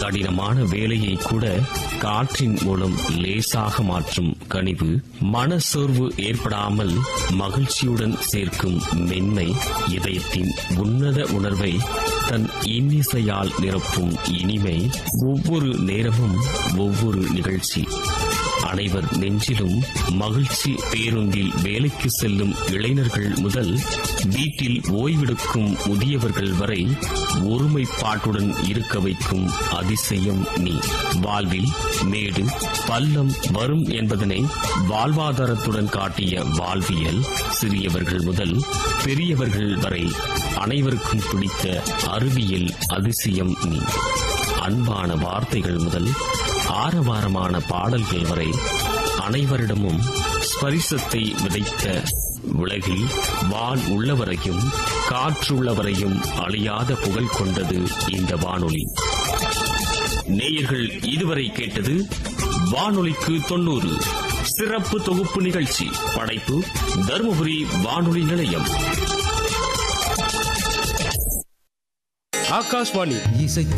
கடினமான வேலையை கூட காற்றின் மூலம் லேசாக மாற்றும் கனிவு மனசோர்வு ஏற்படாமல் மகிழ்ச்சியுடன் சேர்க்கும் மென்மை இதயத்தின் உன்னத உணர்வை தன் இன்னிசையால் நிரப்பும் இனிமை ஒவ்வொரு நேரமும் ஒவ்வொரு நிகழ்ச்சி அனைவர் நெஞ்சிலும் மகிழ்ச்சி பேருந்தில் வேலைக்கு செல்லும் இளைஞர்கள் முதல் வீட்டில் ஓய்வெடுக்கும் முதியவர்கள் வரை ஒருமைப்பாட்டுடன் இருக்க வைக்கும் அதிசயம் நீ வாழ்வில் மேடு பள்ளம் வரும் என்பதனை வாழ்வாதாரத்துடன் காட்டிய வாழ்வியல் சிறியவர்கள் முதல் பெரியவர்கள் வரை அனைவருக்கும் பிடித்த அறிவியல் அதிசயம் நீ அன்பான வார்த்தைகள் முதல் ஆரவாரமான பாடல்கள் வரை அனைவரிடமும் ஸ்பரிசத்தை விதைத்த உலகில் வான் உள்ளவரையும் காற்றுள்ளவரையும் அழியாத புகழ் கொண்டது இந்த வானொலி நேயர்கள் இதுவரை கேட்டது வானொலிக்கு தொண்ணூறு சிறப்பு தொகுப்பு நிகழ்ச்சி படைப்பு தருமபுரி வானொலி நிலையம் ஆகாஷ்வாணி இசை